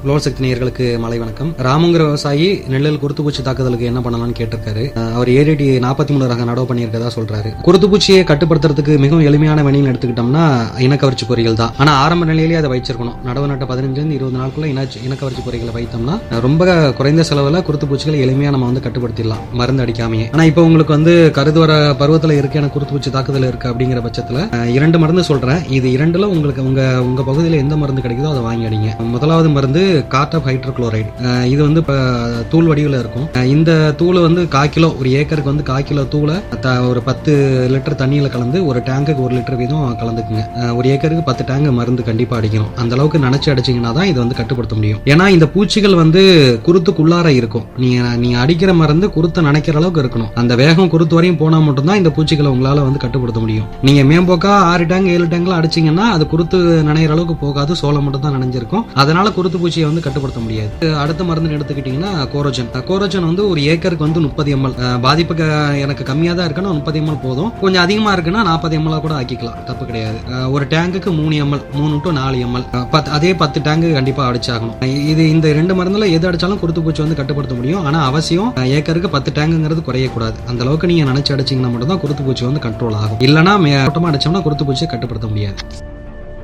lol சக்தி நேயர்களுக்கு மலை வணக்கம் ராமுங்கிற விவசாயி நெல்லில் குருத்துப்பூச்சி தாக்குதலுக்கு என்ன பண்ணலாம்னு கேட்டிருக்காரு அஹ் அவர் ஏடிடி நாற்பத்தி மூணு ரக நடவு பண்ணியிருக்கதா சொல்றாரு குருத்துப்பூச்சியை கட்டுப்படுத்துறதுக்கு மிகவும் எளிமையான வழின்னு எடுத்துக்கிட்டோம்னா இனக்கவர்ச்சி பொறிகள் தான் ஆனா ஆரம்ப நிலையிலேயே அதை வச்சிருக்கணும் நடவு நட்ட பதினஞ்சுல இருந்து இருபது நாளுக்குள்ள இன இனக்கவர்ச்சி பொறிகளை வைத்தோம்னா அஹ் ரொம்ப குறைந்த செலவுல குருத்துப்பூச்சிகளை எளிமையா நம்ம வந்து கட்டுப்படுத்திடலாம் மருந்து அடிக்காமையே ஆனா இப்போ உங்களுக்கு வந்து கருது வர பருவத்துல இருக்கு எனக்கு குருத்துப்பூச்சி தாக்குதல் இருக்கு அப்படிங்கிற பட்சத்துல அஹ் இரண்டு மருந்து சொல்றேன் இது இரண்டுல உங்களுக்கு உங்க உங்க பகுதியில் எந்த மருந்து கிடைக்குதோ அதை வாங்கி அடிங்க முதலாவது மருந்து கார்ட் ஆஃப் ஹைட்ரோக்ளோரைடு இது வந்து இப்ப தூள் வடிவில் இருக்கும் அஹ் இந்த தூள் வந்து கால் கிலோ ஒரு ஏக்கருக்கு வந்து கால் கிலோ தூளை த- ஒரு பத்து லிட்டர் தண்ணியில கலந்து ஒரு டேங்குக்கு ஒரு லிட்டர் வீதம் கலந்துக்குங்க அஹ் ஒரு ஏக்கருக்கு பத்து டேங்க் மருந்து கண்டிப்பா அடிக்கணும் அந்த அளவுக்கு நினைச்சு அடிச்சீங்கன்னா தான் இது வந்து கட்டுப்படுத்த முடியும் ஏன்னா இந்த பூச்சிகள் வந்து குருத்துக்குள்ளார இருக்கும் நீங்க நீங்க அடிக்கிற மருந்து குருத்தை நினைக்கிற அளவுக்கு இருக்கணும் அந்த வேகம் குருத்து வரையும் போனா மட்டும்தான் இந்த பூச்சிகளை உங்களால வந்து கட்டுப்படுத்த முடியும் நீங்க மேம்போக்கா ஆறு டேங்க் ஏழு டேங்க்ல அடிச்சீங்கன்னா அது குருத்து நினைகிற அளவுக்கு போகாது சோளம் மட்டும் தான் நினைஞ்சிருக்கும் அதனால குருத்து பூச்சியை வந்து கட்டுப்படுத்த முடியாது அடுத்த மருந்து எடுத்துக்கிட்டீங்கன்னா கோரோஜன் கோரோஜன் வந்து ஒரு ஏக்கருக்கு வந்து முப்பது எம்எல் பாதிப்பு க- எனக்கு கம்மியா தான் இருக்குன்னா முப்பது எம்எல் போதும் கொஞ்சம் அதிகமா இருக்குன்னா நாற்பது எம்எல் கூட ஆக்கிக்கலாம் தப்பு கிடையாது அஹ் ஒரு டேங்குக்கு மூணு எம்எல் மூணு டு நாலு எம்எல் அதே பத்து டேங்கு கண்டிப்பா அடிச்சாகணும் இது இந்த ரெண்டு மருந்துல எது அடிச்சாலும் குருத்து பூச்சி வந்து கட்டுப்படுத்த முடியும் ஆனா அவசியம் அஹ் ஏக்கருக்கு பத்து டேங்குங்கிறது குறையக்கூடாது அந்த அளவுக்கு நீங்க நினைச்சு அடிச்சீங்கன்னா மட்டும் தான் குருத்து பூச்சி வந்து கண்ட்ரோல் ஆகும் இல்லைன்னா மேட்டமா அடிச்சோம்னா குருத்து பூச்சியை கட்டுப்படுத்த முடியாது